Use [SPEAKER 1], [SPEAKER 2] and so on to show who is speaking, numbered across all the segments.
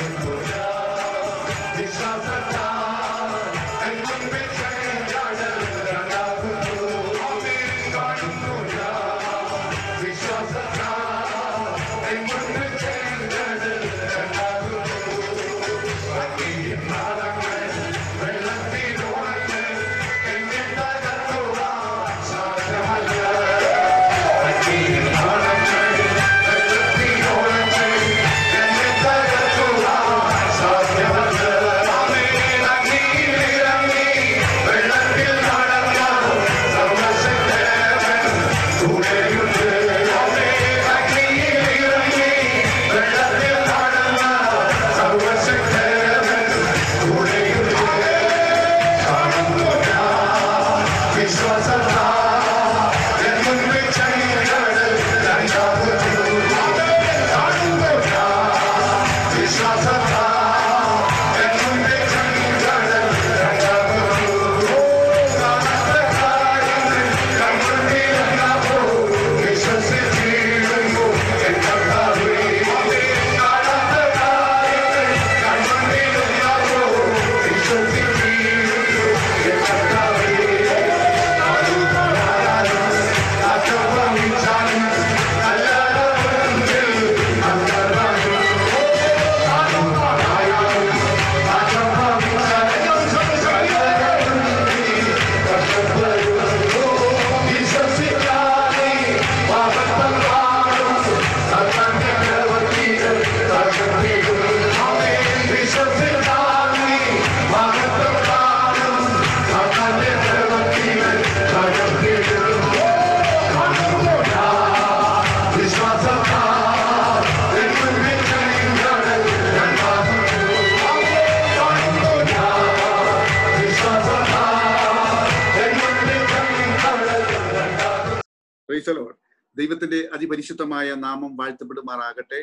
[SPEAKER 1] Praise the Lord. ദൈവത്തിന്റെ അതിപരിശുദ്ധമായ നാമം വാഴ്ത്തപ്പെടുമാറാകട്ടെ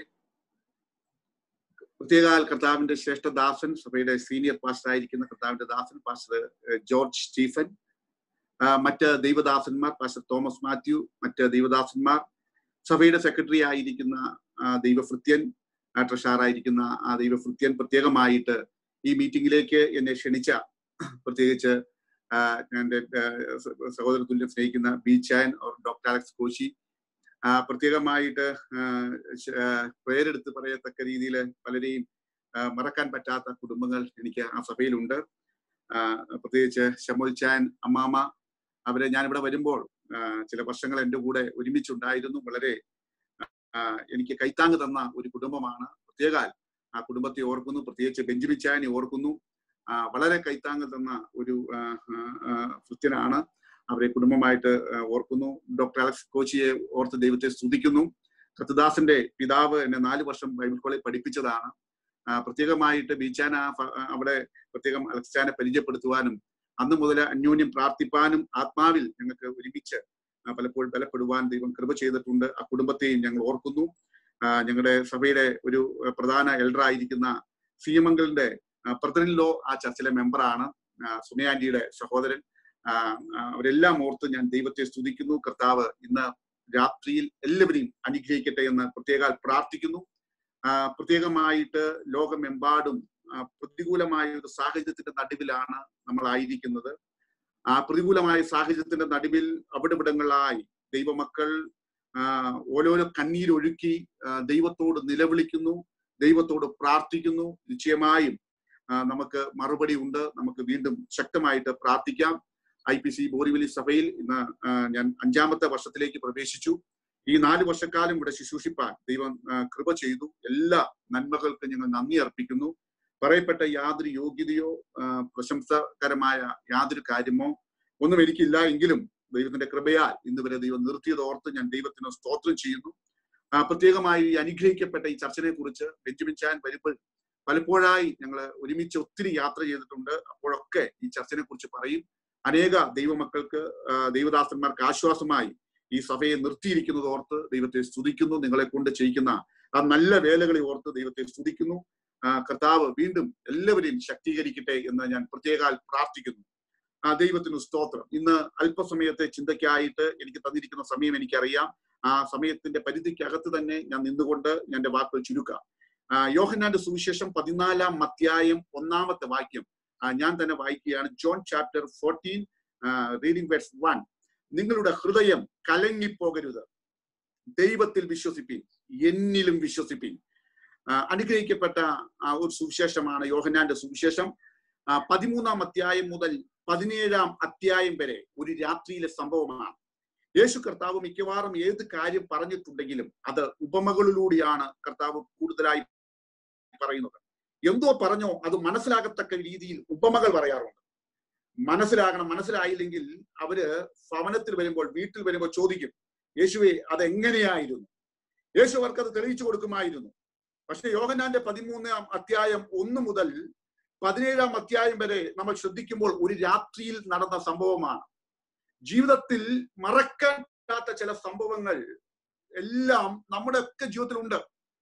[SPEAKER 1] പ്രത്യേകാൽ കർത്താവിന്റെ ശ്രേഷ്ഠദാസൻ സഭയുടെ സീനിയർ പാസ്റ്റർ ആയിരിക്കുന്ന കർത്താവിന്റെ ദാസൻ പാസ്റ്റർ ഏഹ്, ജോർജ് സ്റ്റീഫൻ ആ, മറ്റ് ദൈവദാസന്മാർ പാസ്റ്റർ തോമസ് മാത്യു മറ്റ് ദൈവദാസന്മാർ സഭയുടെ സെക്രട്ടറി ആയിരിക്കുന്ന ആ, ദൈവഭൃത്യൻ ആ, ട്രഷാറായിരിക്കുന്ന ആ ദൈവഭൃത്യൻ പ്രത്യേകമായിട്ട് ഈ മീറ്റിംഗിലേക്ക് എന്നെ ക്ഷണിച്ച പ്രത്യേകിച്ച് ആ, എൻ്റെ ആ, സ- സഹോദര തുല്യം സ്നേഹിക്കുന്ന ബി ചാൻ ഓർ ഡോക്ടർ അലക്സ് കോശി ആ, പ്രത്യേകമായിട്ട് ആ, ശ- ആ, പേരെടുത്ത് പറയത്തക്ക രീതിയിൽ പലരെയും ആ, മറക്കാൻ പറ്റാത്ത കുടുംബങ്ങൾ എനിക്ക് ആ സഭയിലുണ്ട് ആ, പ്രത്യേകിച്ച് ശമുൽ ചാൻ അമ്മാമ അവരെ ഞാനിവിടെ വരുമ്പോൾ ആ, ചില വർഷങ്ങൾ എൻ്റെ കൂടെ ഒരുമിച്ചുണ്ടായിരുന്നു വളരെ ആ, എനിക്ക് കൈത്താങ് തന്ന ഒരു കുടുംബമാണ് പ്രത്യേകാൽ ആ കുടുംബത്തെ ഓർക്കുന്നു പ്രത്യേകിച്ച് ബെഞ്ചമിൻ ചാനെ ഓർക്കുന്നു ആ, വളരെ കൈത്താങ് തന്ന ഒരു ആ, ആ, ആ, ഭൃത്യനാണ് അവരെ കുടുംബമായിട്ട് ആ, ഓർക്കുന്നു ഡോക്ടർ അലക്സ് കോച്ചിയെ ഓർത്ത് ദൈവത്തെ സ്തുതിക്കുന്നു കൃത്തദാസന്റെ പിതാവ് എന്നെ നാല് വർഷം ബൈബിൾ കോളേജ് പഠിപ്പിച്ചതാണ് ആ, പ്രത്യേകമായിട്ട് ബീച്ചാന അവിടെ പ്രത്യേകം അലക്സാനെ പരിചയപ്പെടുത്തുവാനും അന്ന് മുതൽ അന്യോന്യം പ്രാർത്ഥിപ്പാനും ആത്മാവിൽ ഞങ്ങൾക്ക് ഒരുമിച്ച് ആ, പലപ്പോഴും ബലപ്പെടുവാൻ ദൈവം കൃപ ചെയ്തിട്ടുണ്ട് ആ കുടുംബത്തെയും ഞങ്ങൾ ഓർക്കുന്നു ആ, ഞങ്ങളുടെ സഭയുടെ ഒരു ആ, പ്രധാന എൽഡർ ആയിരിക്കുന്ന സിയമംഗലിന്റെ പ്രസിഡന്റ് ലോ ആ ചർച്ചിലെ മെമ്പറാണ് സുമയാന്റിയുടെ സഹോദരൻ ആ, ആ, അവരെല്ലാം ഓർത്ത് ഞാൻ ദൈവത്തെ സ്തുതിക്കുന്നു കർത്താവ് ഇന്ന് രാത്രിയിൽ എല്ലാവരെയും അനുഗ്രഹിക്കട്ടെ എന്ന് പ്രത്യേക പ്രാർത്ഥിക്കുന്നു ആ, പ്രത്യേകമായിട്ട് ലോകമെമ്പാടും ആ, പ്രതികൂലമായ ഒരു സാഹചര്യത്തിന്റെ നടുവിലാണ് നമ്മൾ ആയിരിക്കുന്നത് ആ പ്രതികൂലമായ സാഹചര്യത്തിന്റെ നടുവിൽ അവിടെവിടങ്ങളായി ദൈവമക്കൾ ആ, ഓരോരോ കണ്ണീരൊഴുക്കി ആ, ദൈവത്തോട് നിലവിളിക്കുന്നു ദൈവത്തോട് പ്രാർത്ഥിക്കുന്നു നിശ്ചയമായും ആ, നമുക്ക് മറുപടി ഉണ്ട് നമുക്ക് വീണ്ടും ശക്തമായിട്ട് പ്രാർത്ഥിക്കാം ഐ പി സി ബോറിവലി സഭയിൽ ഇന്ന് ആ, ഞാൻ അഞ്ചാമത്തെ വർഷത്തിലേക്ക് പ്രവേശിച്ചു ഈ നാല് വർഷക്കാലം ഇവിടെ ശുശ്രൂഷിപ്പാൻ ദൈവം ആ, കൃപ ചെയ്തു എല്ലാ നന്മകൾക്കും ഞങ്ങൾ നന്ദി അർപ്പിക്കുന്നു പറയപ്പെട്ട യാതൊരു യോഗ്യതയോ ആ, പ്രശംസകരമായ യാതൊരു കാര്യമോ ഒന്നും എനിക്കില്ല എങ്കിലും ദൈവത്തിന്റെ കൃപയാൽ ഇന്ന് വരെ ദൈവം നിർത്തിയത് ഓർത്ത് ഞാൻ ദൈവത്തിന് സ്തോത്രം ചെയ്യുന്നു ആ, പ്രത്യേകമായി ഈ അനുഗ്രഹിക്കപ്പെട്ട ഈ ചർച്ചനെ കുറിച്ച് ബെഞ്ചമിൻ ചാൻ വരുമ്പോൾ പലപ്പോഴായി ഞങ്ങൾ ഒരുമിച്ച് ഒത്തിരി യാത്ര ചെയ്തിട്ടുണ്ട് അപ്പോഴൊക്കെ ഈ ചർച്ചനെ കുറിച്ച് പറയും അനേക ദൈവമക്കൾക്ക് ആ, ദൈവദാസന്മാർക്ക് ആശ്വാസമായി ഈ സഭയെ നിർത്തിയിരിക്കുന്നത് ഓർത്ത് ദൈവത്തെ സ്തുതിക്കുന്നു നിങ്ങളെ കൊണ്ട് ചെയ്യിക്കുന്ന ആ നല്ല വേലകളെ ഓർത്ത് ദൈവത്തെ സ്തുതിക്കുന്നു ആ, കർത്താവ് വീണ്ടും എല്ലാവരെയും ശക്തീകരിക്കട്ടെ എന്ന് ഞാൻ പ്രത്യേകാൽ പ്രാർത്ഥിക്കുന്നു ആ ദൈവത്തിന് സ്തോത്രം ഇന്ന് അല്പസമയത്തെ ചിന്തയ്ക്കായിട്ട് എനിക്ക് തന്നിരിക്കുന്ന സമയം എനിക്കറിയാം ആ സമയത്തിന്റെ പരിധിക്കകത്ത് തന്നെ ഞാൻ നിന്നുകൊണ്ട് ഞാൻ എന്റെ വാക്കുകൾ ചുരുക്കാം ആ, യോഹന്നാന്റെ സുവിശേഷം പതിനാലാം അധ്യായം ഒന്നാമത്തെ വാക്യം ആ, ഞാൻ തന്നെ വായിക്കുകയാണ് John chapter fourteen reading verse one നിങ്ങളുടെ ഹൃദയം കലങ്ങിപ്പോകരുത് ദൈവത്തിൽ വിശ്വസിപ്പിൻ എന്നിലും വിശ്വസിപ്പിൻ ആ, അനുഗ്രഹിക്കപ്പെട്ട ആ, ഒരു സുവിശേഷമാണ് യോഹന്നാന്റെ സുവിശേഷം ആ, പതിമൂന്നാം അധ്യായം മുതൽ പതിനേഴാം അധ്യായം വരെ ഒരു രാത്രിയിലെ സംഭവമാണ് യേശു കർത്താവ് മിക്കവാറും ഏത് കാര്യം പറഞ്ഞിട്ടുണ്ടെങ്കിലും അത് ഉപമകളിലൂടെയാണ് കർത്താവ് കൂടുതലായി പറയുന്നത് എന്തോ പറഞ്ഞോ അത് മനസ്സിലാകത്തക്ക രീതിയിൽ ഉപമകൾ പറയാറുണ്ട് മനസ്സിലാകണം മനസ്സിലായില്ലെങ്കിൽ അവര് ഭവനത്തിൽ വരുമ്പോൾ വീട്ടിൽ വരുമ്പോൾ ചോദിക്കും യേശുവെ അത് എങ്ങനെയായിരുന്നു യേശു അവർക്ക് അത് തെളിയിച്ചു കൊടുക്കുമായിരുന്നു പക്ഷെ യോഹന്നാന്റെ പതിമൂന്നാം അധ്യായം ഒന്ന് മുതൽ പതിനേഴാം അധ്യായം വരെ നമ്മൾ ശ്രദ്ധിക്കുമ്പോൾ ഒരു രാത്രിയിൽ നടന്ന സംഭവമാണ് ജീവിതത്തിൽ മറക്കാൻ പറ്റാത്ത ചില സംഭവങ്ങൾ എല്ലാം നമ്മുടെ ഒക്കെ ജീവിതത്തിലുണ്ട്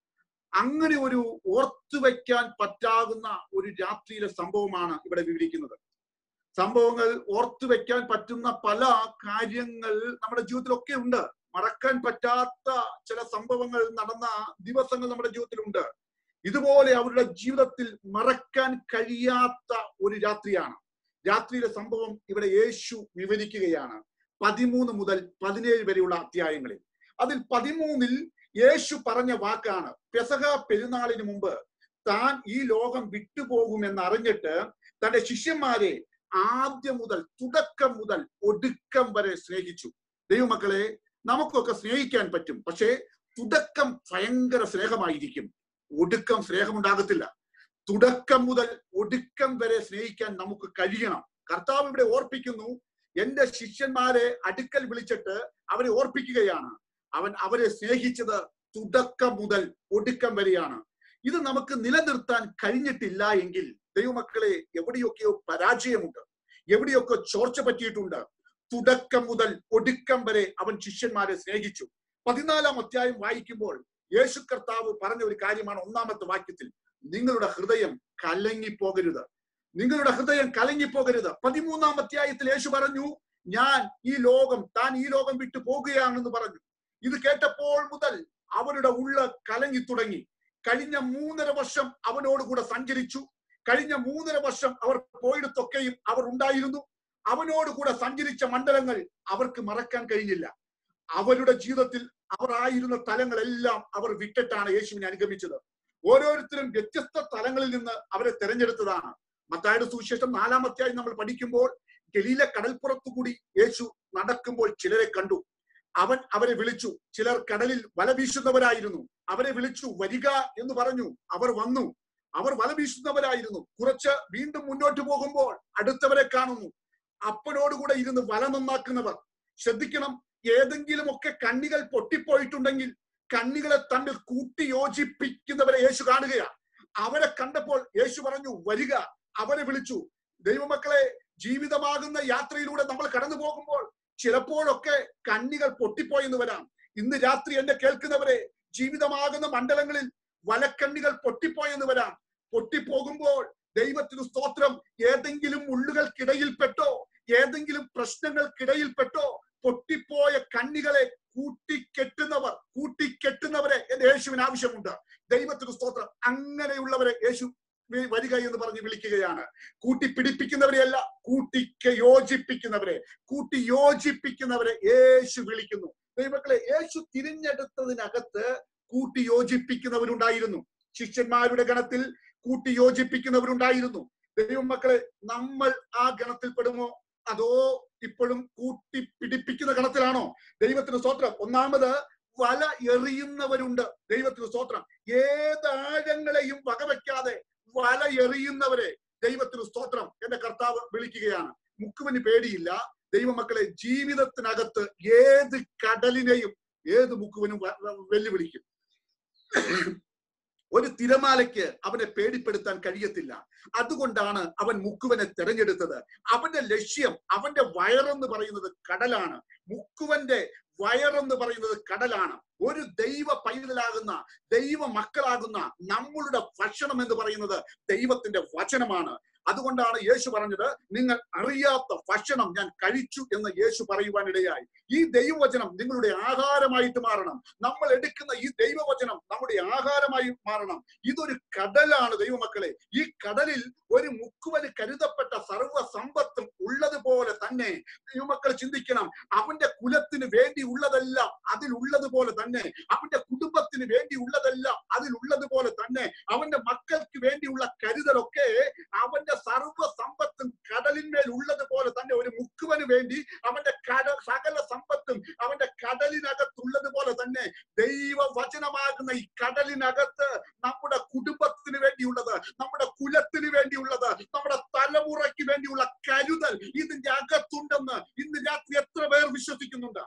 [SPEAKER 1] അങ്ങനെ ഒരു ഓർത്തു വെക്കാൻ പറ്റാകുന്ന ഒരു രാത്രിയിലെ സംഭവമാണ് ഇവിടെ വിവരിക്കുന്നത് സംഭവങ്ങൾ ഓർത്തു വെക്കാൻ പറ്റുന്ന പല കാര്യങ്ങൾ നമ്മുടെ ജീവിതത്തിലൊക്കെ ഉണ്ട് മറക്കാൻ പറ്റാത്ത ചില സംഭവങ്ങൾ നടന്ന ദിവസങ്ങൾ നമ്മുടെ ജീവിതത്തിലുണ്ട് ഇതുപോലെ അവരുടെ ജീവിതത്തിൽ മറക്കാൻ കഴിയാത്ത ഒരു രാത്രിയാണ് രാത്രിയിലെ സംഭവം ഇവിടെ യേശു വിവരിക്കുകയാണ് പതിമൂന്ന് മുതൽ പതിനേഴ് വരെയുള്ള അധ്യായങ്ങളിൽ അതിൽ പതിമൂന്നിൽ യേശു പറഞ്ഞ വാക്കാണ് പെസഹ പെരുന്നാളിന് മുമ്പ് താൻ ഈ ലോകം വിട്ടുപോകുമെന്ന് അറിഞ്ഞിട്ട് തന്റെ ശിഷ്യന്മാരെ ആദ്യം മുതൽ തുടക്കം മുതൽ ഒടുക്കം വരെ സ്നേഹിച്ചു ദൈവമക്കളെ നമുക്കൊക്കെ സ്നേഹിക്കാൻ പറ്റും പക്ഷേ തുടക്കം ഭയങ്കര സ്നേഹമായിരിക്കും ഒടുക്കം സ്നേഹമുണ്ടാകത്തില്ല തുടക്കം മുതൽ ഒടുക്കം വരെ സ്നേഹിക്കാൻ നമുക്ക് കഴിയണം കർത്താവ് ഇവിടെ ഓർപ്പിക്കുന്നു എന്റെ ശിഷ്യന്മാരെ അടുക്കൽ വിളിച്ചിട്ട് അവരെ ഓർപ്പിക്കുകയാണ് അവൻ അവരെ സ്നേഹിച്ചത് തുടക്കം മുതൽ ഒടുക്കം വരെയാണ് ഇത് നമുക്ക് നിലനിർത്താൻ കഴിഞ്ഞിട്ടില്ല എങ്കിൽ ദൈവമക്കളെ എവിടെയൊക്കെയോ പരാജയമുണ്ട് എവിടെയൊക്കെ ചോർച്ച പറ്റിയിട്ടുണ്ട് തുടക്കം മുതൽ ഒടുക്കം വരെ അവൻ ശിഷ്യന്മാരെ സ്നേഹിച്ചു പതിനാലാം അധ്യായം വായിക്കുമ്പോൾ യേശു കർത്താവ് പറഞ്ഞ ഒരു കാര്യമാണ് ഒന്നാമത്തെ വാക്യത്തിൽ നിങ്ങളുടെ ഹൃദയം കലങ്ങിപ്പോകരുത് നിങ്ങളുടെ ഹൃദയം കലങ്ങിപ്പോകരുത് പതിമൂന്നാം അധ്യായത്തിൽ യേശു പറഞ്ഞു ഞാൻ ഈ ലോകം താൻ ഈ ലോകം വിട്ടു പോകുകയാണെന്ന് പറഞ്ഞു ഇത് കേട്ടപ്പോൾ മുതൽ അവരുടെ ഉള്ള കലങ്ങി തുടങ്ങി കഴിഞ്ഞ മൂന്നര വർഷം അവനോട് കൂടെ സഞ്ചരിച്ചു കഴിഞ്ഞ മൂന്നര വർഷം അവർ പോയിടത്തൊക്കെയും അവർ ഉണ്ടായിരുന്നു അവനോട് കൂടെ സഞ്ചരിച്ച മണ്ഡലങ്ങൾ അവർക്ക് മറക്കാൻ കഴിഞ്ഞില്ല അവരുടെ ജീവിതത്തിൽ അവർ ആയിരുന്ന തലങ്ങളെല്ലാം അവർ വിട്ടിട്ടാണ് യേശുവിനെ അനുഗമിച്ചത് ഓരോരുത്തരും വ്യത്യസ്ത തലങ്ങളിൽ നിന്ന് അവരെ തെരഞ്ഞെടുത്തതാണ് മത്തായുടെ സുവിശേഷം നാലാമത്തെയായി നമ്മൾ പഠിക്കുമ്പോൾ ഗലീല കടൽപ്പുറത്തു കൂടി യേശു നടക്കുമ്പോൾ ചിലരെ കണ്ടു അവൻ അവരെ വിളിച്ചു ചിലർ കടലിൽ വല വീശുന്നവരായിരുന്നു അവരെ വിളിച്ചു വരിക എന്ന് പറഞ്ഞു അവർ വന്നു അവർ വല വീശുന്നവരായിരുന്നു കുറച്ച് വീണ്ടും മുന്നോട്ട് പോകുമ്പോൾ അടുത്തവരെ കാണുന്നു അപ്പനോടുകൂടെ ഇരുന്ന് വല നന്നാക്കുന്നവർ ശ്രദ്ധിക്കണം ഏതെങ്കിലും ഒക്കെ കണ്ണികൾ പൊട്ടിപ്പോയിട്ടുണ്ടെങ്കിൽ കണ്ണികളെ തമ്മിൽ കൂട്ടി യോജിപ്പിക്കുന്നവരെ യേശു കാണുകയാണ് അവരെ കണ്ടപ്പോൾ യേശു പറഞ്ഞു വരിക അവരെ വിളിച്ചു ദൈവമക്കളെ ജീവിതമാകുന്ന യാത്രയിലൂടെ നമ്മൾ കടന്നു പോകുമ്പോൾ ചിലപ്പോഴൊക്കെ കണ്ണികൾ പൊട്ടിപ്പോയെന്ന് വരാം ഇന്ന് രാത്രി എന്നെ കേൾക്കുന്നവരെ ജീവിതമാകുന്ന മണ്ഡലങ്ങളിൽ വലക്കണ്ണികൾ പൊട്ടിപ്പോയെന്ന് വരാം പൊട്ടിപ്പോകുമ്പോൾ ദൈവത്തിന് സ്തോത്രം ഏതെങ്കിലും ഉള്ളുകൾക്കിടയിൽപ്പെട്ടോ ഏതെങ്കിലും പ്രശ്നങ്ങൾക്കിടയിൽപ്പെട്ടോ പൊട്ടിപ്പോയ കണ്ണികളെ കൂട്ടിക്കെട്ടുന്നവർ കൂട്ടിക്കെട്ടുന്നവരെ എന്റെ യേശുവിന് ആവശ്യമുണ്ട് ദൈവത്തിന് സ്തോത്രം അങ്ങനെയുള്ളവരെ യേശു വി- വരിക എന്ന് പറഞ്ഞ് വിളിക്കുകയാണ് കൂട്ടി പിടിപ്പിക്കുന്നവരെയല്ല കൂട്ടിക്ക് യോജിപ്പിക്കുന്നവരെ കൂട്ടി യോജിപ്പിക്കുന്നവരെ യേശു വിളിക്കുന്നു ദൈവങ്ങളെ യേശു തിരിഞ്ഞെടുത്തതിനകത്ത് കൂട്ടി യോജിപ്പിക്കുന്നവരുണ്ടായിരുന്നു ശിഷ്യന്മാരുടെ ഗണത്തിൽ കൂട്ടി യോജിപ്പിക്കുന്നവരുണ്ടായിരുന്നു ദൈവമക്കളെ നമ്മൾ ആ ഗണത്തിൽ പെടുമോ അതോ ഇപ്പോഴും കൂട്ടി പിടിപ്പിക്കുന്ന ഗണത്തിലാണോ ദൈവത്തിന് സ്തോത്രം ഒന്നാമത് വല എറിയുന്നവരുണ്ട് ദൈവത്തിന് സ്തോത്രം ഏത് ആഴങ്ങളെയും വകവെക്കാതെ വല എറിയുന്നവരെ ദൈവത്തിന് സ്തോത്രം എന്റെ കർത്താവ് വിളിക്കുകയാണ് മുക്കുവിന് പേടിയില്ല ദൈവമക്കളെ ജീവിതത്തിനകത്ത് ഏത് കടലിനെയും ഏത് മുക്കുവനും വ- വ- വെല്ലുവിളിക്കും ഒരു തിരമാലയ്ക്ക് അവനെ പേടിപ്പെടുത്താൻ കഴിയത്തില്ല അതുകൊണ്ടാണ് അവൻ മുക്കുവനെ തെരഞ്ഞെടുത്തത് അവന്റെ ലക്ഷ്യം അവന്റെ വയറെന്ന് പറയുന്നത് കടലാണ് മുക്കുവന്റെ വയറെന്ന് പറയുന്നത് കടലാണ് ഒരു ദൈവ പൈതലാകുന്ന ദൈവ മക്കളാകുന്ന നമ്മളുടെ ഭക്ഷണം എന്ന് പറയുന്നത് ദൈവത്തിന്റെ വചനമാണ് അതുകൊണ്ടാണ് യേശു പറഞ്ഞത് നിങ്ങൾ അറിയാത്ത ഭക്ഷണം ഞാൻ കഴിച്ചു എന്ന് യേശു പറയുവാനിടയായി ഈ ദൈവവചനം നിങ്ങളുടെ ആഹാരമായിട്ട് മാറണം നമ്മൾ എടുക്കുന്ന ഈ ദൈവവചനം നമ്മുടെ ആഹാരമായി മാറണം ഇതൊരു കടലാണ് ദൈവമക്കളെ ഈ കടലിൽ ഒരു മുക്കുവന് കരുതപ്പെട്ട സർവ്വ സമ്പത്തും ഉള്ളതുപോലെ തന്നെ ദൈവമക്കൾ ചിന്തിക്കണം അവന്റെ കുലത്തിന് വേണ്ടി ഉള്ളതെല്ലാം അതിലുള്ളതുപോലെ തന്നെ അവന്റെ കുടുംബത്തിന് വേണ്ടി ഉള്ളതെല്ലാം അതിലുള്ളതുപോലെ തന്നെ അവന്റെ മക്കൾക്ക് വേണ്ടിയുള്ള കരുതലൊക്കെ അവന്റെ സർവ്വ സമ്പത്തും കടലിന്മേൽ ഉള്ളതുപോലെ തന്നെ ഒരു മുക്കുവന് വേണ്ടി അവന്റെ കട സകല സമ്പത്തും അവന്റെ കടലിനകത്തുള്ളതുപോലെ തന്നെ ദൈവ വചനമാകുന്ന ഈ കടലിനകത്ത് നമ്മുടെ കുടുംബത്തിന് വേണ്ടിയുള്ളത് നമ്മുടെ കുലത്തിന് വേണ്ടിയുള്ളത് നമ്മുടെ തലമുറയ്ക്ക് വേണ്ടിയുള്ള കരുതൽ ഇതിന്റെ അകത്തുണ്ടെന്ന് ഇന്ന് രാത്രി എത്ര പേർ വിശ്വസിക്കുന്നുണ്ട്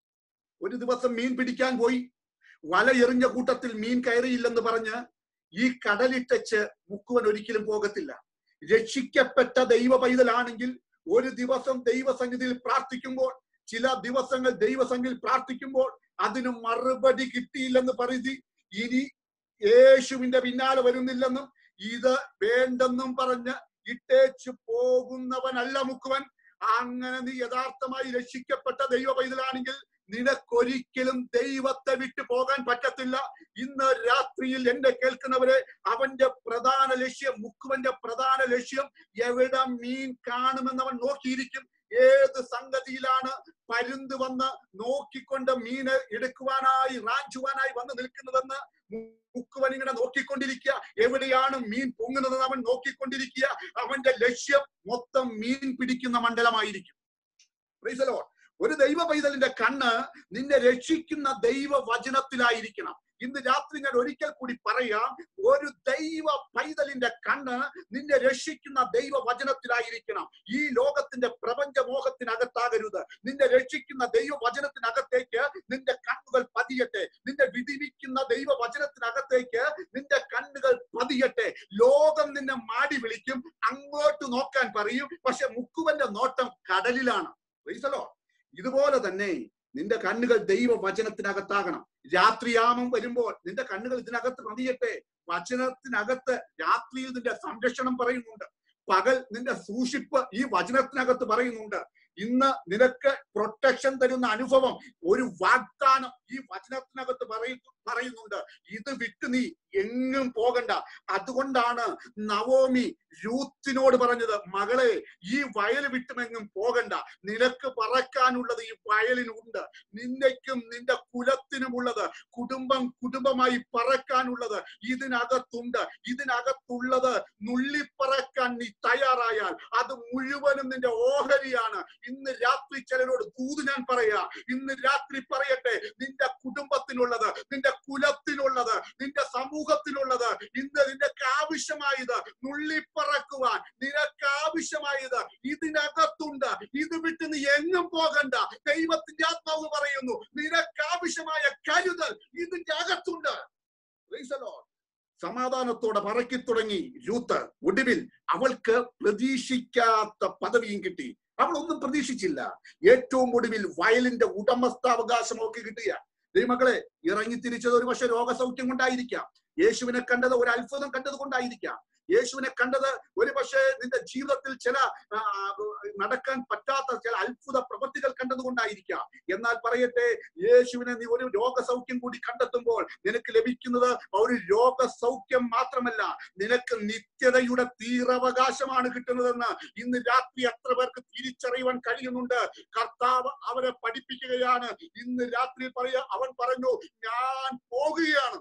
[SPEAKER 1] ഒരു ദിവസം മീൻ പിടിക്കാൻ പോയി വല എറിഞ്ഞ കൂട്ടത്തിൽ മീൻ കയറിയില്ലെന്ന് പറഞ്ഞ് ഈ കടലിട്ടച്ച് മുക്കുവൻ ഒരിക്കലും പോകത്തില്ല രക്ഷിക്കപ്പെട്ട ദൈവ പൈതലാണെങ്കിൽ ഒരു ദിവസം ദൈവസന്നിധിയിൽ പ്രാർത്ഥിക്കുമ്പോൾ ചില ദിവസങ്ങൾ ദൈവസന്നിധിയിൽ പ്രാർത്ഥിക്കുമ്പോൾ അതിന് മറുപടി കിട്ടിയില്ലെന്ന് പറയുതി ഇനി യേശുവിന്റെ പിന്നാലെ വരുന്നില്ലെന്നും ഇത് വേണ്ടെന്നും പറഞ്ഞ് ഇട്ടേച്ചു പോകുന്നവനല്ല മുക്കുവൻ അങ്ങനെ നീ യഥാർത്ഥമായി രക്ഷിക്കപ്പെട്ട ദൈവ പൈതലാണെങ്കിൽ നിനക്കൊരിക്കലും ദൈവത്തെ വിട്ടു പോകാൻ പറ്റത്തില്ല ഇന്ന് രാത്രിയിൽ എന്നെ കേൾക്കുന്നവരെ അവന്റെ പ്രധാന ലക്ഷ്യം മുക്കുവന്റെ പ്രധാന ലക്ഷ്യം എവിടെ മീൻ കാണുമെന്ന് അവൻ നോക്കിയിരിക്കും ഏത് സംഗതിയിലാണ് പരുന്ത് വന്ന് നോക്കിക്കൊണ്ട് മീന് എടുക്കുവാനായി റാഞ്ചുവാനായി വന്ന് നിൽക്കുന്നതെന്ന് മുക്കുവൻ ഇങ്ങനെ നോക്കിക്കൊണ്ടിരിക്കുക എവിടെയാണ് മീൻ പൊങ്ങുന്നതെന്ന് അവൻ നോക്കിക്കൊണ്ടിരിക്കുക അവന്റെ ലക്ഷ്യം മൊത്തം മീൻ പിടിക്കുന്ന മണ്ഡലമായിരിക്കും Praise the Lord. ഒരു ദൈവ പൈതലിന്റെ കണ്ണ് നിന്നെ രക്ഷിക്കുന്ന ദൈവ വചനത്തിലായിരിക്കണം ഇന്ന് രാത്രി ഞാൻ ഒരിക്കൽ കൂടി പറയാം ഒരു ദൈവ പൈതലിന്റെ കണ്ണ് നിന്നെ രക്ഷിക്കുന്ന ദൈവ വചനത്തിലായിരിക്കണം ഈ ലോകത്തിന്റെ പ്രപഞ്ച മോഹത്തിനകത്താകരുത് നിന്നെ രക്ഷിക്കുന്ന ദൈവ വചനത്തിനകത്തേക്ക് നിന്റെ കണ്ണുകൾ പതിയട്ടെ നിന്നെ വിധിവിക്കുന്ന ദൈവ വചനത്തിനകത്തേക്ക് നിന്റെ കണ്ണുകൾ പതിയട്ടെ ലോകം നിന്നെ മാടി വിളിക്കും അങ്ങോട്ട് നോക്കാൻ പറയും പക്ഷെ മുക്കുവന്റെ നോട്ടം കടലിലാണ് Praise the Lord. ഇതുപോലെ തന്നെ നിന്റെ കണ്ണുകൾ ദൈവ വചനത്തിനകത്താകണം രാത്രിയാമം വരുമ്പോൾ നിന്റെ കണ്ണുകൾ ഇതിനകത്ത് പതിയട്ടെ വചനത്തിനകത്ത് രാത്രിയിൽ നിന്റെ സംരക്ഷണം പറയുന്നുണ്ട് പകൽ നിന്റെ സൂക്ഷിപ്പ് ഈ വചനത്തിനകത്ത് പറയുന്നുണ്ട് ഇന്ന് നിനക്ക് പ്രൊട്ടക്ഷൻ തരുന്ന അനുഭവം ഒരു വാഗ്ദാനം ഈ വചനത്തിനകത്ത് പറയുന്നു പറയുന്നുണ്ട് ഇത് വിട്ട് നീ എങ്ങും പോകണ്ട അതുകൊണ്ടാണ് നവോമി രൂത്തിനോട് പറഞ്ഞത് മകളെ ഈ വയൽ വിട്ടുമെങ്ങും പോകണ്ട നിനക്ക് പറക്കാനുള്ളത് ഈ വയലിനുണ്ട് നിന്നയ്ക്കും നിന്റെ കുലത്തിനുമുള്ളത് കുടുംബം കുടുംബമായി പറക്കാനുള്ളത് ഇതിനകത്തുണ്ട് ഇതിനകത്തുള്ളത് നുള്ളിപ്പറക്കാൻ നീ തയ്യാറായാൽ അത് മുഴുവനും നിന്റെ ഓഹരിയാണ് ഇന്ന് രാത്രി ചിലരോട് ദൂത് ഞാൻ പറയാ ഇന്ന് രാത്രി പറയട്ടെ നിന്റെ കുടുംബത്തിനുള്ളത് നിന്റെ കുലത്തിനുള്ളത് നിന്റെ സമൂഹത്തിനുള്ളത് ഇന്ന് നിനക്ക് ആവശ്യമായത് നുള്ളിപ്പറക്കുവാൻ നിനക്ക് ആവശ്യമായത് ഇതിനകത്തുണ്ട് ഇത് വിട്ട് നീ എങ്ങും പോകണ്ട ദൈവത്തിന്റെ ആത്മാവ് പറയുന്നു നിനക്ക് ആവശ്യമായ കരുതൽ ഇതിന്റെ അകത്തുണ്ട് Praise the Lord. സമാധാനത്തോടെ പറക്കി തുടങ്ങി രൂത്ത് ഒടുവിൽ അവൾക്ക് പ്രതീക്ഷിക്കാത്ത പദവിയും കിട്ടി അവൾ ഒന്നും പ്രതീക്ഷിച്ചില്ല ഏറ്റവും ഒടുവിൽ വയലിന്റെ ഉടമസ്ഥാവകാശം അവൾക്ക് കിട്ടുക ദൈവമക്കളെ ഇറങ്ങി തിരിച്ചത് ഒരു പക്ഷെ രോഗസൗഖ്യം കൊണ്ടായിരിക്കാം യേശുവിനെ കണ്ടത് ഒരു അത്ഭുതം കണ്ടത് കൊണ്ടായിരിക്കാം യേശുവിനെ കണ്ടത് ഒരു പക്ഷേ നിന്റെ ജീവിതത്തിൽ ചില ആ, നടക്കാൻ പറ്റാത്ത ചില അത്ഭുത പ്രവൃത്തികൾ കണ്ടതുകൊണ്ടായിരിക്കാം എന്നാൽ പറയട്ടെ യേശുവിനെ നീ ഒരു രോഗസൗഖ്യം കൂടി കണ്ടെത്തുമ്പോൾ നിനക്ക് ലഭിക്കുന്നത് ഒരു രോഗസൗഖ്യം മാത്രമല്ല നിനക്ക് നിത്യതയുടെ തീരവകാശമാണ് കിട്ടുന്നതെന്ന് ഇന്ന് രാത്രി എത്ര പേർക്ക് തിരിച്ചറിയുവാൻ കഴിയുന്നുണ്ട് കർത്താവ് അവരെ പഠിപ്പിക്കുകയാണ് ഇന്ന് രാത്രി പറയാ അവൻ പറഞ്ഞു ഞാൻ പോകുകയാണ്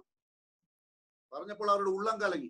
[SPEAKER 1] പറഞ്ഞപ്പോൾ അവരുടെ ഉള്ളം കലങ്ങി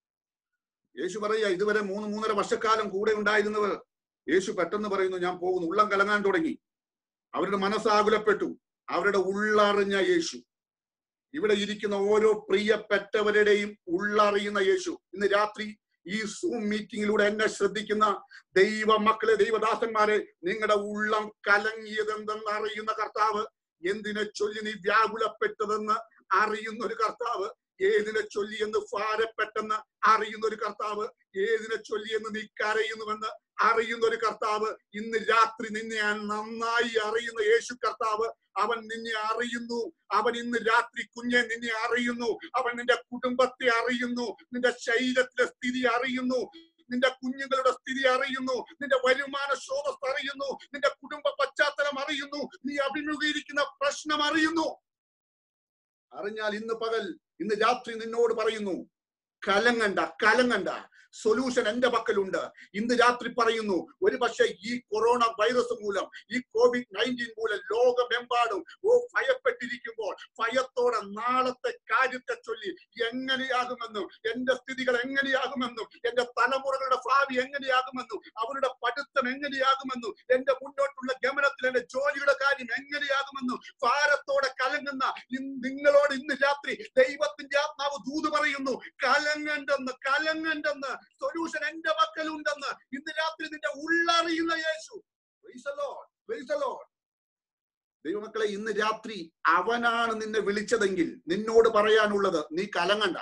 [SPEAKER 1] യേശു പറയുക ഇതുവരെ മൂന്ന് മൂന്നര വർഷക്കാലം കൂടെ ഉണ്ടായിരുന്നവർ യേശു പെട്ടെന്ന് പറയുന്നു ഞാൻ പോകുന്നു ഉള്ളം കലങ്ങാൻ തുടങ്ങി അവരുടെ മനസ്സാകുലപ്പെട്ടു അവരുടെ ഉള്ളറിഞ്ഞ യേശു ഇവിടെ ഇരിക്കുന്ന ഓരോ പ്രിയപ്പെട്ടവരുടെയും ഉള്ളറിയുന്ന യേശു ഇന്ന് രാത്രി ഈ സൂം മീറ്റിംഗിലൂടെ എന്നെ ശ്രദ്ധിക്കുന്ന ദൈവ മക്കളെ ദൈവദാസന്മാരെ നിങ്ങളുടെ ഉള്ളം കലങ്ങിയതെന്തെന്ന് അറിയുന്ന കർത്താവ് എന്തിനെ ചൊല്ലി നീ വ്യാകുലപ്പെട്ടതെന്ന് അറിയുന്ന ഒരു കർത്താവ് ഏതിനെ ചൊല്ലി എന്ന് ഭാരപ്പെട്ടെന്ന് അറിയുന്ന ഒരു കർത്താവ് ഏതിനെ ചൊല്ലി എന്ന് നീ കരയുന്നുവെന്ന് അറിയുന്ന ഒരു കർത്താവ് ഇന്ന് രാത്രി നിന്നെ ഞാൻ നന്നായി അറിയുന്ന യേശു കർത്താവ് അവൻ നിന്നെ അറിയുന്നു അവൻ ഇന്ന് രാത്രി കുഞ്ഞെ നിന്നെ അറിയുന്നു അവൻ നിന്റെ കുടുംബത്തെ അറിയുന്നു നിന്റെ ശരീരത്തിലെ സ്ഥിതി അറിയുന്നു നിന്റെ കുഞ്ഞുങ്ങളുടെ സ്ഥിതി അറിയുന്നു നിന്റെ വരുമാന സ്രോതസ് അറിയുന്നു നിന്റെ കുടുംബ പശ്ചാത്തലം അറിയുന്നു നീ അഭിമുഖീകരിക്കുന്ന പ്രശ്നം അറിയുന്നു അറിഞ്ഞാൽ ഇന്ന് പകൽ ഇന്ന് രാത്രി നിന്നോട് പറയുന്നു കലങ്ങണ്ട കലങ്ങണ്ട സൊല്യൂഷൻ എന്റെ പക്കലുണ്ട് ഇന്ന് രാത്രി പറയുന്നു ഒരു പക്ഷേ ഈ കൊറോണ വൈറസ് മൂലം ഈ കോവിഡ് നയൻറ്റീൻ മൂലം ലോകമെമ്പാടും ഓ ഭയപ്പെട്ടിരിക്കുമ്പോൾ ഭയത്തോടെ നാളത്തെ കാര്യത്തെ ചൊല്ലി എങ്ങനെയാകുമെന്നും എന്റെ സ്ഥിതികൾ എങ്ങനെയാകുമെന്നും എന്റെ തലമുറകളുടെ ഭാവി എങ്ങനെയാകുമെന്നും അവരുടെ പഠിത്തം എങ്ങനെയാകുമെന്നും എന്റെ മുന്നോട്ടുള്ള ഗമനത്തിൽ എന്റെ ജോലിയുടെ കാര്യം എങ്ങനെയാകുമെന്നും ഭാരത്തോടെ കലങ്ങുന്ന ഇന്ന് നിങ്ങളോട് ഇന്ന് രാത്രി ദൈവത്തിന്റെ ആത്മാവ് ദൂത് പറയുന്നു കലങ്ങണ്ടെന്ന് കലങ്ങണ്ടെന്ന് സൊല്യൂഷൻ എന്റെ പക്കലുണ്ടെന്ന് ഇന്ന് രാത്രി നിന്റെ ഉള്ളറിയുന്ന യേശു Praise the Lord. Praise the Lord. ദൈവമക്കളെ ഇന്ന് രാത്രി അവനാണ് നിന്നെ വിളിച്ചതെങ്കിൽ നിന്നോട് പറയാനുള്ളത് നീ കലങ്ങണ്ട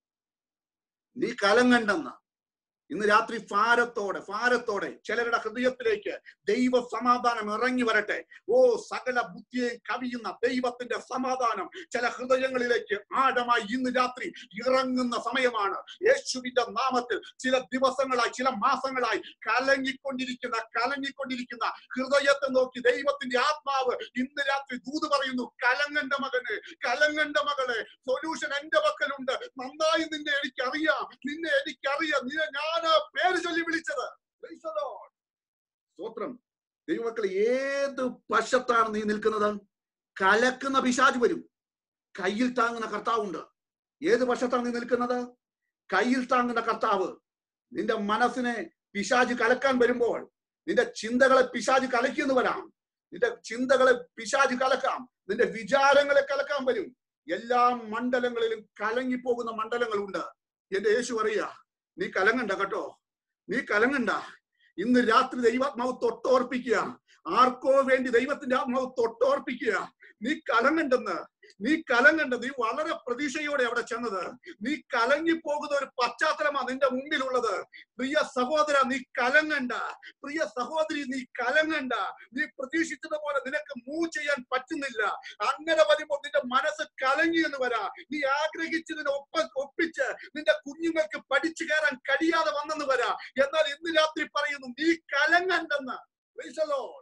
[SPEAKER 1] നീ കലങ്ങണ്ടെന്ന് ഇന്ന് രാത്രി ഭാരത്തോടെ ഭാരത്തോടെ ചിലരുടെ ഹൃദയത്തിലേക്ക് ദൈവ സമാധാനം ഇറങ്ങി വരട്ടെ ഓ സകല ബുദ്ധിയെ കവിയുന്ന ദൈവത്തിന്റെ സമാധാനം ചില ഹൃദയങ്ങളിലേക്ക് ആഴമായി ഇന്ന് രാത്രി ഇറങ്ങുന്ന സമയമാണ് യേശുവിന്റെ നാമത്തിൽ ചില ദിവസങ്ങളായി ചില മാസങ്ങളായി കലങ്ങിക്കൊണ്ടിരിക്കുന്ന കലങ്ങിക്കൊണ്ടിരിക്കുന്ന ഹൃദയത്തെ നോക്കി ദൈവത്തിന്റെ ആത്മാവ് ഇന്ന് രാത്രി ദൂത് പറയുന്നു കലങ്ങണ്ട മകന് കലങ്ങണ്ട മകളെ സൊല്യൂഷൻ എന്റെ പക്കലുണ്ട് നന്നായി നിന്നെ എനിക്കറിയാം നിന്നെ എനിക്കറിയാം നിന്നെ ഞാനാ പേര് ചൊല്ലി വിളിച്ചത് Praise the Lord. സ്തോത്രം ദൈവമക്കളെ ഏത് പക്ഷത്താണ് നീ നിൽക്കുന്നത് കലക്കുന്ന പിശാജ് വരും കയ്യിൽ താങ്ങുന്ന കർത്താവുണ്ട് ഏത് പക്ഷത്താണ് നീ നിൽക്കുന്നത് കയ്യിൽ താങ്ങുന്ന കർത്താവ് നിന്റെ മനസ്സിനെ പിശാജ് കലക്കാൻ വരുമ്പോൾ നിന്റെ ചിന്തകളെ പിശാജ് കലക്കിയെന്ന് വരാം നിന്റെ ചിന്തകളെ പിശാജ് കലക്കാം നിന്റെ വിചാരങ്ങളെ കലക്കാൻ വരും എല്ലാ മണ്ഡലങ്ങളിലും കലങ്ങിപ്പോകുന്ന മണ്ഡലങ്ങളുണ്ട് എന്റെ യേശു പറയാ നീ കലങ്ങണ്ട കേട്ടോ നീ കലങ്ങണ്ട ഇന്ന് രാത്രി ദൈവാത്മാവ് തൊട്ടോർപ്പിക്കുക ആർക്കോ വേണ്ടി ദൈവത്തിന്റെ ആത്മാവ് തൊട്ടോർപ്പിക്കുക നീ കലങ്ങണ്ടെന്ന് നീ കലങ്ങണ്ട നീ വളരെ പ്രതീക്ഷയോടെ അവിടെ ചെന്നത് നീ കലങ്ങിപ്പോകുന്ന ഒരു പശ്ചാത്തലമാണ് നിന്റെ മുമ്പിലുള്ളത് പ്രിയ സഹോദര നീ കലങ്ങണ്ട പ്രിയ സഹോദരി നീ കലങ്ങണ്ട നീ പ്രതീക്ഷിച്ചതുപോലെ നിനക്ക് മൂവ് ചെയ്യാൻ പറ്റുന്നില്ല അങ്ങനെ വരുമ്പോൾ നിന്റെ മനസ്സ് കലങ്ങി എന്ന് വരാ നീ ആഗ്രഹിച്ചതിനെ ഒപ്പ ഒപ്പിച്ച് നിന്റെ കുഞ്ഞുങ്ങൾക്ക് പഠിച്ചു കയറാൻ കഴിയാതെ വന്നെന്ന് വരാ എന്നാൽ ഇന്ന് രാത്രി പറയുന്നു നീ കലങ്ങണ്ടെന്ന് Praise the Lord.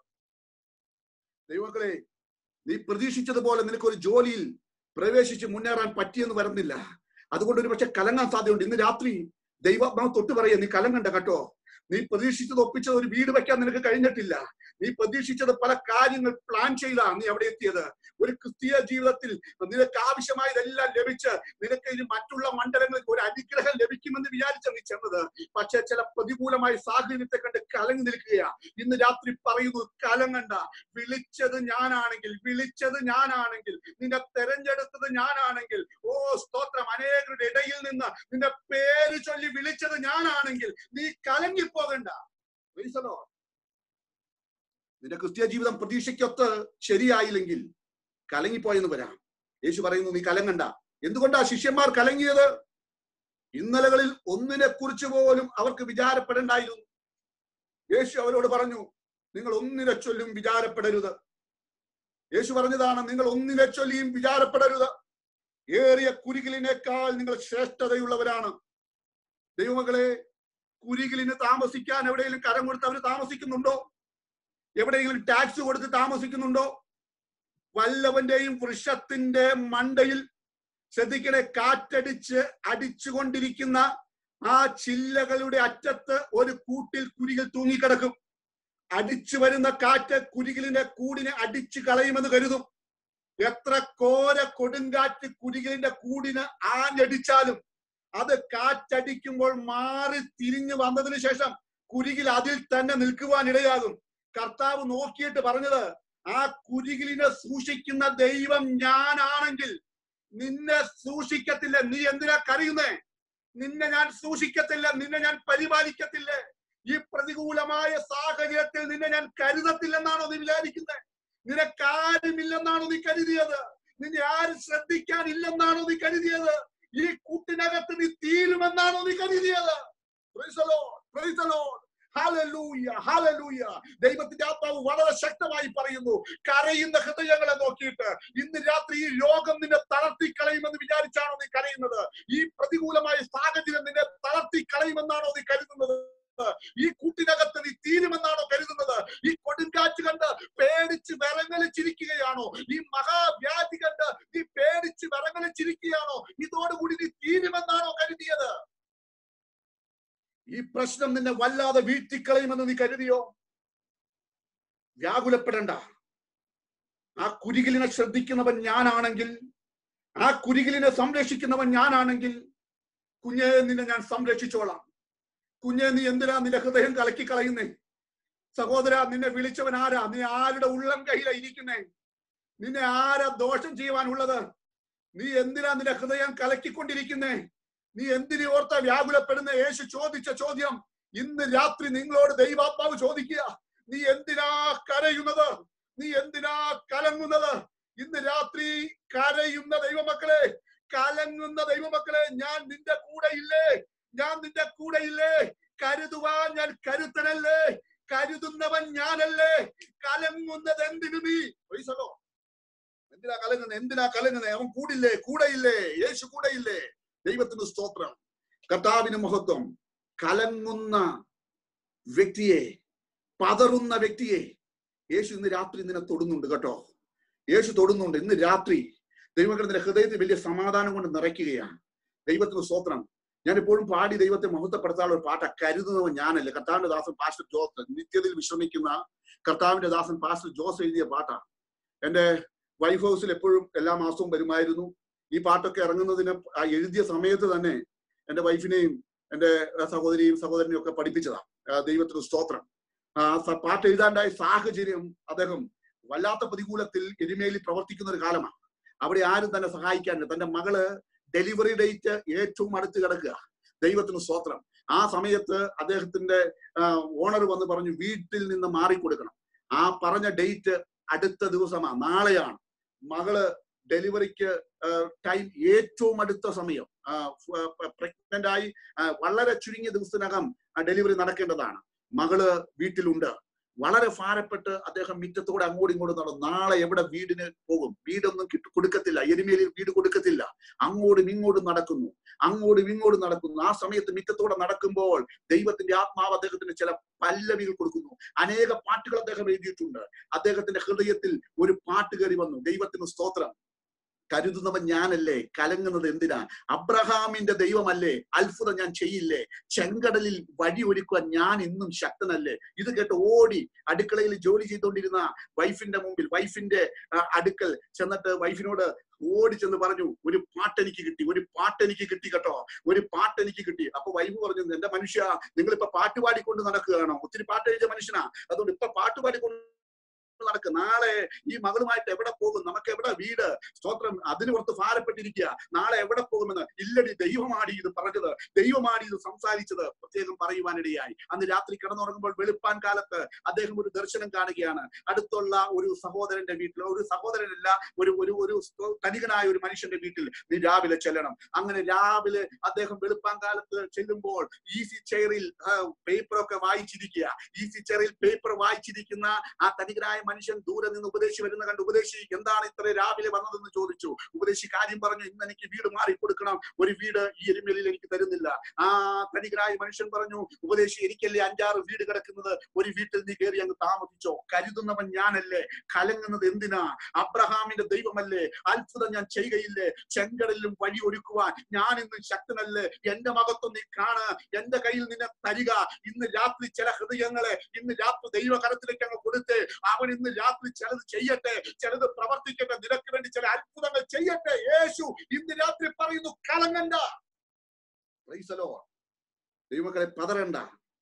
[SPEAKER 1] ദൈവങ്ങളെ നീ പ്രതീക്ഷിച്ചതുപോലെ നിനക്ക് ഒരു ജോലിയിൽ പ്രവേശിച്ച് മുന്നേറാൻ പറ്റിയെന്ന് വരുന്നില്ല അതുകൊണ്ട് ഒരു പക്ഷെ കലങ്ങാൻ സാധ്യതയുണ്ട് ഇന്ന് രാത്രി ദൈവാത്മാവ് തൊട്ട് പറയുക നീ കലങ്ങണ്ട കേട്ടോ നീ പ്രതീക്ഷിച്ചത് ഒപ്പിച്ചത് ഒരു വീട് വെക്കാൻ നിനക്ക് കഴിഞ്ഞിട്ടില്ല നീ പ്രതീക്ഷിച്ചത് പല കാര്യങ്ങൾ പ്ലാൻ ചെയ്താണ് നീ അവിടെ എത്തിയത് ഒരു ക്രിസ്തീയ ജീവിതത്തിൽ നിനക്ക് ആവശ്യമായതെല്ലാം ലഭിച്ച് നിനക്ക് ഇനി മറ്റുള്ള മണ്ഡലങ്ങൾക്ക് ഒരു അനുഗ്രഹം ലഭിക്കുമെന്ന് വിചാരിച്ച നീ ചെന്നത് പക്ഷെ ചില പ്രതികൂലമായ സാഹചര്യത്തെ കണ്ട് കലങ്ങി നിൽക്കുകയാ ഇന്ന് രാത്രി പറയുന്നു കലങ്ങണ്ട വിളിച്ചത് ഞാനാണെങ്കിൽ വിളിച്ചത് ഞാനാണെങ്കിൽ നിന്നെ തെരഞ്ഞെടുത്തത് ഞാനാണെങ്കിൽ ഓ സ്തോത്രം അനേകരുടെ ഇടയിൽ നിന്ന് നിന്റെ പേര് ചൊല്ലി വിളിച്ചത് ഞാനാണെങ്കിൽ നീ കലങ്ങിപ്പോകണ്ട Praise the Lord. നിന്റെ ക്രിസ്തീയ ജീവിതം പ്രതീക്ഷയ്ക്കൊത്ത് ശരിയായില്ലെങ്കിൽ കലങ്ങിപ്പോയെന്ന് വരാം യേശു പറയുന്നു നീ കലങ്ങണ്ട എന്തുകൊണ്ടാ ശിഷ്യന്മാർ കലങ്ങിയത് ഇന്നലകളിൽ ഒന്നിനെ കുറിച്ച് പോലും അവർക്ക് വിചാരപ്പെടണ്ടായിരുന്നു യേശു അവരോട് പറഞ്ഞു നിങ്ങൾ ഒന്നിനെ ചൊല്ലും വിചാരപ്പെടരുത് യേശു പറഞ്ഞതാണ് നിങ്ങൾ ഒന്നിനെ ചൊല്ലിയും വിചാരപ്പെടരുത് ഏറിയ കുരികിലിനേക്കാൾ നിങ്ങൾ ശ്രേഷ്ഠതയുള്ളവരാണ് ദൈവമകളെ കുരികിലിന് താമസിക്കാൻ എവിടെയെങ്കിലും കരം കൊടുത്ത് അവർ താമസിക്കുന്നുണ്ടോ എവിടെയെങ്കിലും ടാക്സ് കൊടുത്ത് താമസിക്കുന്നുണ്ടോ വല്ലവന്റെയും വൃക്ഷത്തിന്റെ മണ്ടയിൽ ശ്രദ്ധിക്കണേ കാറ്റടിച്ച് അടിച്ചുകൊണ്ടിരിക്കുന്ന ആ ചില്ലകളുടെ അറ്റത്ത് ഒരു കൂട്ടിൽ കുരികിൽ തൂങ്ങിക്കിടക്കും അടിച്ചു വരുന്ന കാറ്റ് കുരികിലിന്റെ കൂടിനെ അടിച്ചു കളയുമെന്ന് കരുതും എത്ര കോര കൊടുങ്കാറ്റ് കുരികിലിന്റെ കൂടിന് ആഞ്ഞടിച്ചാലും അത് കാറ്റടിക്കുമ്പോൾ മാറി തിരിഞ്ഞു വന്നതിന് ശേഷം കുരികിൽ അതിൽ തന്നെ നിൽക്കുവാൻ ഇടയാകും കർത്താവ് നോക്കിയിട്ട് പറഞ്ഞത് ആ കുരികിലിനെ സൂക്ഷിക്കുന്ന ദൈവം ഞാനാണെങ്കിൽ നിന്നെ സൂക്ഷിക്കത്തില്ല നീ എന്തിനാ കരയുന്നേ നിന്നെ ഞാൻ സൂക്ഷിക്കത്തില്ല നിന്നെ ഞാൻ പരിപാലിക്കത്തില്ലേ ഈ പ്രതികൂലമായ സാഹചര്യത്തിൽ നിന്നെ ഞാൻ കരുതത്തില്ലെന്നാണോ നീ വിചാരിക്കുന്നത് നിനക്കാരുമില്ലെന്നാണോ നീ കരുതിയത് നിന്നെ ആരും ശ്രദ്ധിക്കാനില്ലെന്നാണോ നീ കരുതിയത് ഈ കൂട്ടിനകത്ത് നീ തീരുമെന്നാണോ നീ കരുതിയത് Praise the Lord. Praise the Lord. Hallelujah. Hallelujah. ദൈവത്തിന്റെ ആത്മാവ് വളരെ ശക്തമായി പറയുന്നു കരയുന്ന ഹൃദയങ്ങളെ നോക്കിയിട്ട് ഇന്ന് രാത്രി ഈ രോഗം നിന്നെ തളർത്തി കളയുമെന്ന് വിചാരിച്ചാണോ നീ കരയുന്നത് ഈ പ്രതികൂലമായ സാഹചര്യം നിന്നെ തളർത്തി കളയുമെന്നാണോ നീ കരുതുന്നത് ഈ കൂട്ടിനകത്ത് നീ തീരുമെന്നാണോ കരുതുന്നത് ഈ കൊടുങ്കാറ്റ് കണ്ട് പേടിച്ച് വിറങ്ങലിച്ചിരിക്കുകയാണോ ഈ മഹാവ്യാധി കണ്ട് നീ പേടിച്ച് വിറങ്ങലിച്ചിരിക്കുകയാണോ ഇതോടുകൂടി നീ തീരുമെന്നാണോ കരുതിയത് ഈ പ്രശ്നം നിന്നെ വല്ലാതെ വീഴ്ത്തിക്കളയുമെന്ന് നീ കരുതിയോ വ്യാകുലപ്പെടണ്ട ആ കുരികിലിനെ ശ്രദ്ധിക്കുന്നവൻ ഞാനാണെങ്കിൽ ആ കുരികിലിനെ സംരക്ഷിക്കുന്നവൻ ഞാനാണെങ്കിൽ കുഞ്ഞെ നിന്നെ ഞാൻ സംരക്ഷിച്ചോളാം കുഞ്ഞെ നീ എന്തിനാ നിന്റെ ഹൃദയം കലക്കി കളയുന്നേ സഹോദര നിന്നെ വിളിച്ചവൻ ആരാ നീ ആരുടെ ഉള്ളം കയ്യിലാ ഇരിക്കുന്നേ നിന്നെ ആരാ ദോഷം ചെയ്യുവാനുള്ളത് നീ എന്തിനാ നിന്റെ ഹൃദയം കലക്കിക്കൊണ്ടിരിക്കുന്നേ നീ എന്തിനെ ഓർത്ത വ്യാകുലപ്പെടുന്ന യേശു ചോദിച്ച ചോദ്യം ഇന്ന് രാത്രി നിങ്ങളോട് ദൈവാത്മാവ് ചോദിക്കുക നീ എന്തിനാ കരയുന്നത് നീ എന്തിനാ കലങ്ങുന്നത് ഇന്ന് രാത്രി കരയുന്ന ദൈവമക്കളെ കലങ്ങുന്ന ദൈവമക്കളെ ഞാൻ നിന്റെ കൂടെ ഇല്ലേ ഞാൻ നിന്റെ കൂടെ ഇല്ലേ കരുതുവാൻ ഞാൻ കരുത്തനല്ലേ കരുതുന്നവൻ ഞാനല്ലേ കലങ്ങുന്നത് എന്തിനു നീ പൈസലോ എന്തിനാ കലങ്ങുന്നത് എന്തിനാ കലങ്ങുന്നത് അവൻ കൂടില്ലേ കൂടെയില്ലേ യേശു കൂടെയില്ലേ ദൈവത്തിന് സ്തോത്രം കർത്താവിന് മഹത്വം കലങ്ങുന്ന വ്യക്തിയെ പതറുന്ന വ്യക്തിയെ യേശു ഇന്ന് രാത്രി നിന്നെ തൊടുന്നുണ്ട് കേട്ടോ യേശു തൊടുന്നുണ്ട് ഇന്ന് രാത്രി ദൈവങ്ങളുടെ ഹൃദയത്തിൽ വലിയ സമാധാനം കൊണ്ട് നിറയ്ക്കുകയാണ് ദൈവത്തിന് സ്തോത്രം ഞാൻ എപ്പോഴും പാടി ദൈവത്തെ മഹത്വപ്പെടുത്താനുള്ള ഒരു പാട്ട കരുതുന്നവൻ ഞാനല്ല കർത്താവിന്റെ ദാസൻ പാസ്റ്റർ ജോസ് നിത്യതയിൽ വിശ്രമിക്കുന്ന കർത്താവിന്റെ ദാസൻ പാസ്റ്റർ ജോസ് എഴുതിയ പാട്ടാ എന്റെ വൈഫ് ഹൗസിൽ എപ്പോഴും എല്ലാ മാസവും വരുമായിരുന്നു ഈ പാട്ടൊക്കെ ഇറങ്ങുന്നതിന് ആ എഴുതിയ സമയത്ത് തന്നെ എന്റെ വൈഫിനെയും എന്റെ സഹോദരിയും സഹോദരനെയും ഒക്കെ പഠിപ്പിച്ചതാ ആ ദൈവത്തിന് സ്തോത്രം ആ സ- പാട്ട് എഴുതാണ്ടായ സാഹചര്യം അദ്ദേഹം വല്ലാത്ത പ്രതികൂലത്തിൽ എരുമേലി പ്രവർത്തിക്കുന്ന ഒരു കാലമാണ് അവിടെ ആരും തന്നെ സഹായിക്കാനില്ല തന്റെ മകള് ഡെലിവറി ഡേറ്റ് ഏറ്റവും അടുത്ത് കിടക്കുക ദൈവത്തിന് സ്തോത്രം ആ സമയത്ത് അദ്ദേഹത്തിന്റെ ഓണർ വന്ന് പറഞ്ഞു വീട്ടിൽ നിന്ന് മാറിക്കൊടുക്കണം ആ പറഞ്ഞ ഡേറ്റ് അടുത്ത ദിവസമാണ് നാളെയാണ് മകള് ഡെലിവറിക്ക് ടൈം ഏറ്റവും അടുത്ത സമയം പ്രഗ്നന്റ് ആയി ആ, വളരെ ചുരുങ്ങിയ ദിവസത്തിനകം ഡെലിവറി നടക്കേണ്ടതാണ് മകള് വീട്ടിലുണ്ട് വളരെ ഭാരപ്പെട്ട് അദ്ദേഹം മിറ്റത്തോടെ അങ്ങോട്ടും ഇങ്ങോട്ടും നടന്നു നാളെ എവിടെ വീടിന് പോകും വീടൊന്നും കിട്ടു കൊടുക്കത്തില്ല എരുമേലിൽ വീട് കൊടുക്കത്തില്ല അങ്ങോട്ടും ഇങ്ങോട്ടും നടക്കുന്നു അങ്ങോട്ടും ഇങ്ങോട്ടും നടക്കുന്നു ആ സമയത്ത് മിറ്റത്തോടെ നടക്കുമ്പോൾ ദൈവത്തിന്റെ ആത്മാവ് അദ്ദേഹത്തിന് ചില പല്ലവികൾ കൊടുക്കുന്നു അനേക പാട്ടുകൾ അദ്ദേഹം എഴുതിയിട്ടുണ്ട് അദ്ദേഹത്തിന്റെ ഹൃദയത്തിൽ ഒരു പാട്ട് കയറി വന്നു ദൈവത്തിന് സ്തോത്രം കരുതുന്നവൻ ഞാനല്ലേ കലങ്ങുന്നത് എന്തിനാ അബ്രഹാമിന്റെ ദൈവമല്ലേ അത്ഭുതം ഞാൻ ചെയ്യില്ലേ ചെങ്കടലിൽ വഴി ഒരുക്കുവാൻ ഞാൻ ഇന്നും ശക്തനല്ലേ ഇത് കേട്ട് ഓടി അടുക്കളയിൽ ജോലി ചെയ്തുകൊണ്ടിരുന്ന വൈഫിന്റെ മുമ്പിൽ വൈഫിന്റെ ആ, അടുക്കൽ ചെന്നിട്ട് വൈഫിനോട് ഓടി ചെന്ന് പറഞ്ഞു ഒരു പാട്ട് എനിക്ക് കിട്ടി ഒരു പാട്ട് എനിക്ക് കിട്ടി കേട്ടോ ഒരു പാട്ട് എനിക്ക് കിട്ടി അപ്പൊ വൈഫ് പറഞ്ഞു എന്റെ മനുഷ്യ നിങ്ങൾ ഇപ്പൊ പാട്ട് പാടിക്കൊണ്ട് നടക്കുകയാണോ ഒത്തിരി പാട്ട് എഴുതിയ മനുഷ്യനാ അതുകൊണ്ട് ഇപ്പൊ പാട്ട് പാടിക്കൊണ്ട് നടക്ക് നാളെ ഈ മകളുമായിട്ട് എവിടെ പോകും നമുക്ക് എവിടെ വീട് സ്തോത്രം അതിന് പുറത്ത് ഭാരപ്പെട്ടിരിക്കുക നാളെ എവിടെ പോകുമെന്ന് ഇല്ലടി ദൈവമാടി ഇത് പറഞ്ഞത് ദൈവമാടി ഇത് സംസാരിച്ചത് പ്രത്യേകം പറയുവാനിടയായി അന്ന് രാത്രി കിടന്നുറങ്ങുമ്പോൾ വെളുപ്പാൻ കാലത്ത് അദ്ദേഹം ഒരു ദർശനം കാണുകയാണ് അടുത്തുള്ള ഒരു സഹോദരന്റെ വീട്ടിൽ ഒരു സഹോദരനല്ല ഒരു ഒരു ഒരു തനികനായ ഒരു മനുഷ്യന്റെ വീട്ടിൽ നീ രാവിലെ ചെല്ലണം അങ്ങനെ രാവിലെ അദ്ദേഹം വെളുപ്പാൻ കാലത്ത് ചെല്ലുമ്പോൾ ഈസി ചെയറിൽ പേപ്പറൊക്കെ വായിച്ചിരിക്കുക ഈസി ചെയറിൽ പേപ്പർ വായിച്ചിരിക്കുന്ന ആ തനികനായ മനുഷ്യൻ ദൂരെ നിന്ന് ഉപദേശി വരുന്ന കണ്ട് ഉപദേശി എന്താണ് ഇത്ര രാവിലെ വന്നതെന്ന് ചോദിച്ചു ഉപദേശി കാര്യം പറഞ്ഞു ഇന്ന് എനിക്ക് വീട് മാറി കൊടുക്കണം ഒരു വീട് ഈ എരുമേലിൽ എനിക്ക് തരുന്നില്ല ആ തനികനായ മനുഷ്യൻ പറഞ്ഞു ഉപദേശി എനിക്കല്ലേ അഞ്ചാറ് വീട് കിടക്കുന്നത് ഒരു വീട്ടിൽ നീ കയറി അങ്ങ് താമസിച്ചോ കരുതുന്നവൻ ഞാനല്ലേ കലങ്ങുന്നത് എന്തിനാ അബ്രഹാമിന്റെ ദൈവമല്ലേ അത്ഭുതം ഞാൻ ചെയ്യുകയില്ലേ ചെങ്കടലിലും വഴി ഒരുക്കുവാൻ ഞാൻ ഇന്ന് ശക്തനല്ലേ എന്റെ മകത്വം നീ കാണ് എന്റെ കയ്യിൽ നിന്നെ തരിക ഇന്ന് രാത്രി ചില ഹൃദയങ്ങളെ ഇന്ന് രാത്രി ദൈവകരത്തിലേക്ക് അങ്ങ് കൊടുത്ത് അവൻ ഇന്ന് രാത്രി ചിലത് ചെയ്യട്ടെ ചിലത് പ്രവർത്തിക്കട്ടെ നിനക്ക് വേണ്ടി ചില അത്ഭുതങ്ങൾ ചെയ്യട്ടെ യേശു ഇന്ന് രാത്രി പറയുന്നു കലങ്ങണ്ട Praise the Lord. ദൈവമക്കളെ പതറണ്ട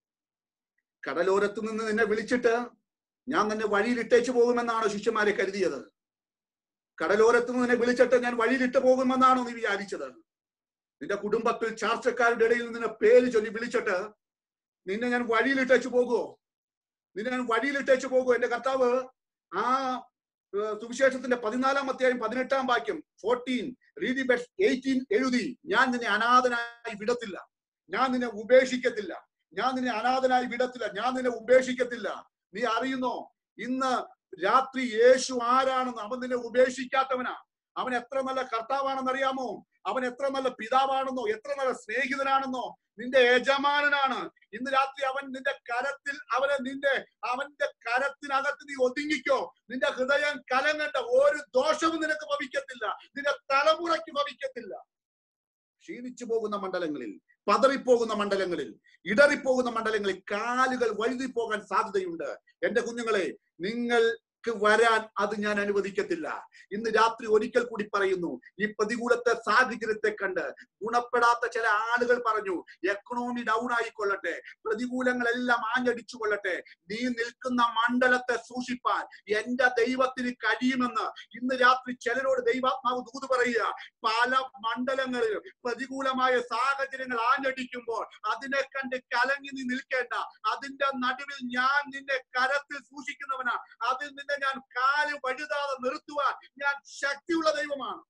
[SPEAKER 1] കടലോരത്ത് നിന്ന് നിന്നെ വിളിച്ചിട്ട് ഞാൻ നിന്നെ വഴിയിലിട്ടേച്ചു പോകുമെന്നാണോ ശിഷ്യന്മാരെ കരുതിയത് കടലോരത്ത് നിന്ന് നിന്നെ വിളിച്ചിട്ട് ഞാൻ വഴിയിലിട്ട് പോകുമെന്നാണോ നീ വിചാരിച്ചത് നിന്റെ കുടുംബത്തിൽ ചാർച്ചക്കാരുടെ ഇടയിൽ നിന്നെ പേര് ചൊല്ലി വിളിച്ചിട്ട് നിന്നെ ഞാൻ വഴിയിലിട്ടേച്ചു പോകുമോ നിന്നെ ഞാൻ വഴിയിലിട്ടേച്ചു പോകുമോ എന്റെ കർത്താവ് ആ ഏർ, സുവിശേഷത്തിന്റെ പതിനാലാം അധ്യായം പതിനെട്ടാം വാക്യം ഫോർട്ടീൻ റീഡി ബെഡ് എയ്റ്റീൻ എഴുതി ഞാൻ നിന്നെ അനാഥനായി വിടത്തില്ല ഞാൻ നിന്നെ ഉപേക്ഷിക്കത്തില്ല ഞാൻ നിന്നെ അനാഥനായി വിടത്തില്ല ഞാൻ നിന്നെ ഉപേക്ഷിക്കത്തില്ല നീ അറിയുന്നോ ഇന്ന് രാത്രി യേശു ആരാണെന്ന് അവൻ നിന്നെ ഉപേക്ഷിക്കാത്തവനാ അവൻ എത്ര നല്ല കർത്താവാണെന്ന് അറിയാമോ അവൻ എത്ര നല്ല പിതാവാണെന്നോ എത്ര നല്ല സ്നേഹിതനാണെന്നോ നിന്റെ യജമാനനാണ് ഇന്ന് രാത്രി അവൻ നിന്റെ കരത്തിൽ അവനെ നിന്റെ അവന്റെ കരത്തിനകത്ത് നീ ഒതുങ്ങിക്കോ നിന്റെ ഹൃദയം കലങ്ങണ്ട ഒരു ദോഷവും നിനക്ക് ഭവിക്കത്തില്ല നിന്റെ തലമുറയ്ക്ക് ഭവിക്കത്തില്ല ക്ഷീണിച്ചു പോകുന്ന മണ്ഡലങ്ങളിൽ പതറിപ്പോകുന്ന മണ്ഡലങ്ങളിൽ ഇടറിപ്പോകുന്ന മണ്ഡലങ്ങളിൽ കാലുകൾ വഴുതി പോകാൻ സാധ്യതയുണ്ട് എന്റെ കുഞ്ഞുങ്ങളെ നിങ്ങൾക്ക് വരാൻ അത് ഞാൻ അനുവദിക്കത്തില്ല ഇന്ന് രാത്രി ഒരിക്കൽ കൂടി പറയുന്നു ഈ പ്രതികൂലത്തെ സാഹചര്യത്തെ കണ്ട് ഗുണപ്പെടാത്ത ചില ആളുകൾ പറഞ്ഞു എക്കണോമി ഡൗൺ ആയിക്കൊള്ളട്ടെ പ്രതികൂലങ്ങളെല്ലാം ആഞ്ഞടിച്ചു കൊള്ളട്ടെ നീ നിൽക്കുന്ന മണ്ഡലത്തെ സൂക്ഷിപ്പാൻ എന്റെ ദൈവത്തിന് കഴിയുമെന്ന് ഇന്ന് രാത്രി ചിലരോട് ദൈവാത്മാവ് ദൂത് പറയുക പല മണ്ഡലങ്ങളിലും പ്രതികൂലമായ സാഹചര്യങ്ങൾ ആഞ്ഞടിക്കുമ്പോൾ അതിനെ കണ്ട് കലങ്ങി നീ നിൽക്കേണ്ട അതിന്റെ നടുവിൽ ഞാൻ നിന്നെ കരത്തിൽ സൂക്ഷിക്കുന്നവനാ അതിൽ നിന്നെ ഞാൻ കാല് വഴുതാതെ നിർത്തുവാൻ ഞാൻ ശക്തിയുള്ള ദൈവമാണ്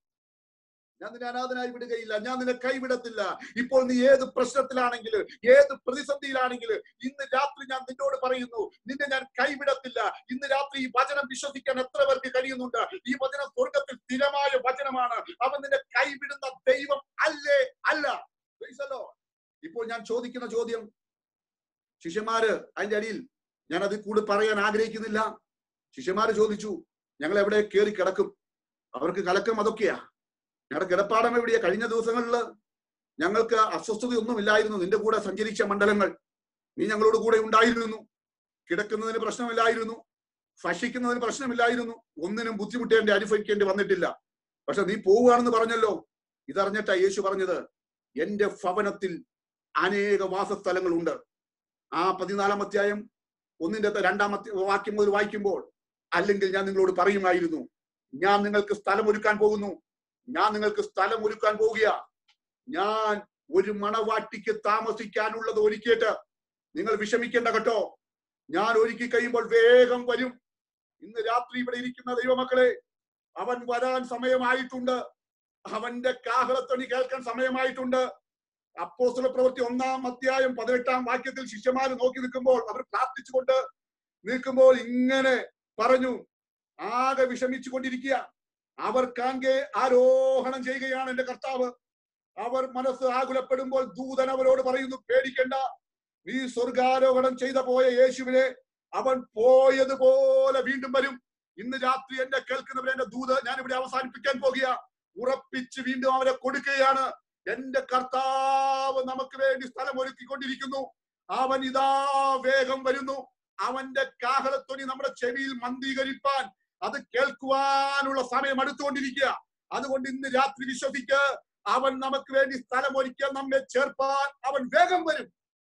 [SPEAKER 1] ഞാൻ നിന്നെ അനാഥനായി വിടുകയില്ല ഞാൻ നിന്നെ കൈവിടത്തില്ല ഇപ്പോൾ നീ ഏത് പ്രശ്നത്തിലാണെങ്കിലും ഏത് പ്രതിസന്ധിയിലാണെങ്കിലും ഇന്ന് രാത്രി ഞാൻ നിന്നോട് പറയുന്നു നിന്നെ ഞാൻ കൈവിടത്തില്ല ഇന്ന് രാത്രി ഈ വചനം വിശ്വസിക്കാൻ എത്ര പേർക്ക് കഴിയുന്നുണ്ട് ഈ വചനം സ്വർഗത്തിൽ സ്ഥിരമായ വചനമാണ് അവൻ നിന്നെ കൈവിടുന്ന ദൈവം അല്ലേ അല്ല Praise the Lord. ഇപ്പോൾ ഞാൻ ചോദിക്കുന്ന ചോദ്യം ശിഷ്യന്മാര് അതിന്റെ അടിയിൽ ഞാൻ അതിൽ കൂടി പറയാൻ ആഗ്രഹിക്കുന്നില്ല ശിഷ്യന്മാര് ചോദിച്ചു ഞങ്ങൾ എവിടെ കയറി കിടക്കും അവർക്ക് കലക്കം അതൊക്കെയാ ഞങ്ങളുടെ കിടപ്പാടം എവിടെയാ കഴിഞ്ഞ ദിവസങ്ങളിൽ ഞങ്ങൾക്ക് അസ്വസ്ഥതയൊന്നും ഇല്ലായിരുന്നു നിന്റെ കൂടെ സഞ്ചരിച്ച മണ്ഡലങ്ങൾ നീ ഞങ്ങളോട് കൂടെ ഉണ്ടായിരുന്നു കിടക്കുന്നതിന് പ്രശ്നമില്ലായിരുന്നു ഭക്ഷിക്കുന്നതിന് പ്രശ്നമില്ലായിരുന്നു ഒന്നിനും ബുദ്ധിമുട്ടേണ്ടി അനുഭവിക്കേണ്ടി വന്നിട്ടില്ല പക്ഷെ നീ പോവുകയാണെന്ന് പറഞ്ഞല്ലോ ഇതറിഞ്ഞിട്ടാ യേശു പറഞ്ഞത് എന്റെ ഭവനത്തിൽ അനേക വാസസ്ഥലങ്ങളുണ്ട് ആ പതിനാലാം അധ്യായം ഒന്നിന്റെ രണ്ടാമത്തെ വാക്യം മുതൽ വായിക്കുമ്പോൾ അല്ലെങ്കിൽ ഞാൻ നിങ്ങളോട് പറയുമായിരുന്നു ഞാൻ നിങ്ങൾക്ക് സ്ഥലം ഒരുക്കാൻ പോകുന്നു ഞാൻ നിങ്ങൾക്ക് സ്ഥലം ഒരുക്കാൻ പോവുക ഞാൻ ഒരു മണവാട്ടിക്ക് താമസിക്കാനുള്ളത് ഒരുക്കിയിട്ട് നിങ്ങൾ വിഷമിക്കേണ്ട കേട്ടോ ഞാൻ ഒരുക്കി കഴിയുമ്പോൾ വേഗം വരും ഇന്ന് രാത്രി ഇവിടെ ഇരിക്കുന്ന ദൈവമക്കളെ അവൻ വരാൻ സമയമായിട്ടുണ്ട് അവന്റെ കാഹളത്തൊണി കേൾക്കാൻ സമയമായിട്ടുണ്ട് അപ്പോസ്തല പ്രവൃത്തി ഒന്നാം അധ്യായം പതിനെട്ടാം വാക്യത്തിൽ ശിഷ്യന്മാർ നോക്കി നിൽക്കുമ്പോൾ അവർ പ്രാർത്ഥിച്ചുകൊണ്ട് നിൽക്കുമ്പോൾ ഇങ്ങനെ പറഞ്ഞു ആകെ വിഷമിച്ചു കൊണ്ടിരിക്കുക അവർ കാണെ ആരോഹണം ചെയ്യുകയാണ് എന്റെ കർത്താവ് അവർ മനസ്സ് ആകുലപ്പെടുമ്പോൾ ദൂതൻ അവരോട് പറയുന്നു പേടിക്കണ്ട നീ സ്വർഗാരോഹണം ചെയ്ത പോയ യേശുവിനെ അവൻ പോയതുപോലെ വീണ്ടും വരും ഇന്ന് രാത്രി എന്നെ കേൾക്കുന്നവരെ എന്റെ ദൂത് ഞാൻ ഇവിടെ അവസാനിപ്പിക്കാൻ പോകുക ഉറപ്പിച്ച് വീണ്ടും അവരെ കൊടുക്കുകയാണ് എന്റെ കർത്താവ് നമുക്ക് വേണ്ടി സ്ഥലം ഒരുക്കിക്കൊണ്ടിരിക്കുന്നു അവൻ ഇതാ വേഗം വരുന്നു അവന്റെ കാഹളത്തൊനി നമ്മുടെ ചെവിയിൽ മന്ദീകരിപ്പാൻ അത് കേൾക്കുവാനുള്ള സമയം അടുത്തുകൊണ്ടിരിക്കുക അതുകൊണ്ട് ഇന്ന് രാത്രി വിശ്വസിക്ക് അവൻ നമുക്ക് വേണ്ടി സ്ഥലം ഒരുക്കാൻ നമ്മെ ചേർപ്പാൻ അവൻ വേഗം വരും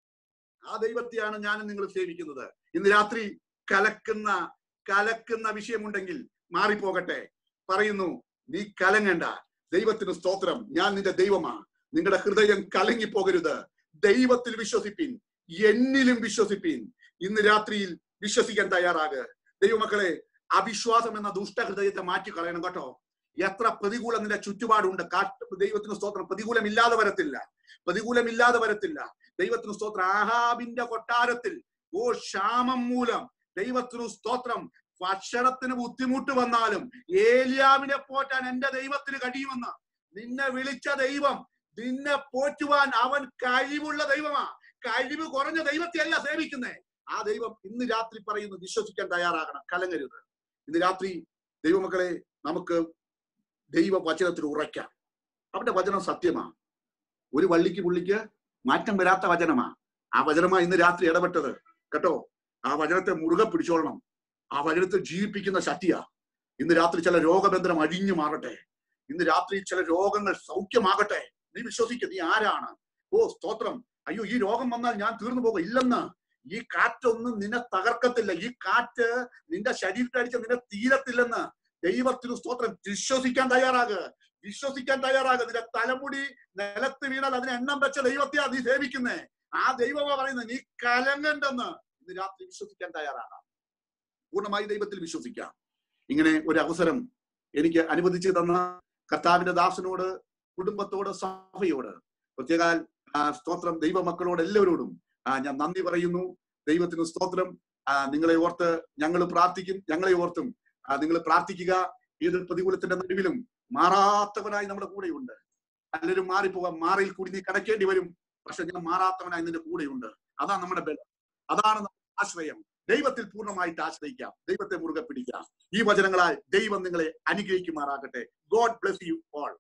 [SPEAKER 1] ആ ദൈവത്തെയാണ് ഞാൻ നിങ്ങൾ സേവിക്കുന്നത് ഇന്ന് രാത്രി കലക്കുന്ന കലക്കുന്ന വിഷയമുണ്ടെങ്കിൽ മാറിപ്പോകട്ടെ പറയുന്നു നീ കലങ്ങണ്ട ദൈവത്തിന് സ്തോത്രം ഞാൻ നിന്റെ ദൈവമാ നിങ്ങളുടെ ഹൃദയം കലങ്ങിപ്പോകരുത് ദൈവത്തിൽ വിശ്വസിപ്പിൻ എന്നിലും വിശ്വസിപ്പിൻ ഇന്ന് രാത്രിയിൽ വിശ്വസിക്കാൻ തയ്യാറാകുക ദൈവമക്കളെ അവിശ്വാസം എന്ന ദുഷ്ടഹൃദയത്തെ മാറ്റി കളയണം കേട്ടോ എത്ര പ്രതികൂലം നിന്റെ ചുറ്റുപാടുണ്ട് കാട്ട് ദൈവത്തിന് സ്തോത്രം പ്രതികൂലമില്ലാതെ വരത്തില്ല പ്രതികൂലമില്ലാതെ വരത്തില്ല ദൈവത്തിന് സ്തോത്രം ആഹാബിന്റെ കൊട്ടാരത്തിൽ ഓ ക്ഷാമം മൂലം ദൈവത്തിനു സ്തോത്രം ഭക്ഷണത്തിന് ബുദ്ധിമുട്ട് വന്നാലും ഏലിയാവിനെ പോറ്റാൻ എന്റെ ദൈവത്തിന് കഴിയുമെന്ന് നിന്നെ വിളിച്ച ദൈവം നിന്നെ പോറ്റുവാൻ അവൻ കഴിവുള്ള ദൈവമാ കഴിവ് കുറഞ്ഞ ദൈവത്തെ അല്ല സേവിക്കുന്നേ ആ ദൈവം ഇന്ന് രാത്രി പറയുന്നു വിശ്വസിക്കാൻ തയ്യാറാകണം കലങ്ങരുത് ഇന്ന് രാത്രി ദൈവമക്കളെ നമുക്ക് ദൈവ വചനത്തിൽ ഉറയ്ക്കാം അവന്റെ വചനം സത്യമാ ഒരു വള്ളിക്ക് പുള്ളിക്ക് മാറ്റം വരാത്ത വചനമാ ആ വചനമാ ഇന്ന് രാത്രി ഇടപെട്ടത് കേട്ടോ ആ വചനത്തെ മുറുകെ പിടിച്ചോളണം ആ വചനത്തെ ജീവിപ്പിക്കുന്ന ശക്തിയാ ഇന്ന് രാത്രി ചില രോഗബന്ധനം അഴിഞ്ഞു മാറട്ടെ ഇന്ന് രാത്രി ചില രോഗങ്ങൾ സൗഖ്യമാകട്ടെ നീ വിശ്വസിക്കുക നീ ആരാണ് ഓ സ്തോത്രം അയ്യോ ഈ രോഗം വന്നാൽ ഞാൻ തീർന്നു പോകും ഇല്ലെന്ന് ഈ കാറ്റൊന്നും നിന്നെ തകർക്കത്തില്ല ഈ കാറ്റ് നിന്റെ ശരീരത്തിൽ അടിച്ച് നിന്നെ തീരത്തില്ലെന്ന് ദൈവത്തിന് സ്തോത്രം വിശ്വസിക്കാൻ തയ്യാറാകുക വിശ്വസിക്കാൻ തയ്യാറാകുക നിന്റെ തലമുടി നിലത്ത് വീണാൽ അതിന് എണ്ണം വെച്ച ദൈവത്തെയാ നീ സേവിക്കുന്നേ ആ ദൈവമാ പറയുന്നത് നീ കലങ്ങണ്ടെന്ന് ഇന്ന് രാത്രി വിശ്വസിക്കാൻ തയ്യാറാകാം പൂർണ്ണമായി ദൈവത്തിൽ വിശ്വസിക്കാം ഇങ്ങനെ ഒരു അവസരം എനിക്ക് അനുവദിച്ചു തന്ന കർത്താവിന്റെ ദാസനോട് കുടുംബത്തോട് സഭയോട് പ്രത്യേക ആ, സ്തോത്രം ദൈവമക്കളോട് എല്ലാവരോടും ആ, ഞാൻ നന്ദി പറയുന്നു ദൈവത്തിന് സ്തോത്രം ആ, നിങ്ങളെ ഓർത്ത് ഞങ്ങൾ പ്രാർത്ഥിക്കും ഞങ്ങളെ ഓർത്തും നിങ്ങൾ പ്രാർത്ഥിക്കുക ഏത് പ്രതികൂലത്തിന്റെ നടുവിലും മാറാത്തവനായി നമ്മുടെ കൂടെയുണ്ട് പലരും മാറിപ്പോകാം മാറിയിൽ കൂടി നീ കടക്കേണ്ടി വരും പക്ഷെ ഞാൻ മാറാത്തവനായി നിന്റെ കൂടെയുണ്ട് അതാണ് നമ്മുടെ ബലം അതാണ് നമ്മുടെ ആശ്രയം ദൈവത്തിൽ പൂർണ്ണമായിട്ട് ആശ്രയിക്കാം ദൈവത്തെ മുറുകെ പിടിക്കാം ഈ വചനങ്ങളാൽ ദൈവം നിങ്ങളെ അനുഗ്രഹിക്കുമാറാകട്ടെ ഗോഡ് ബ്ലെസ് യു ഓൾ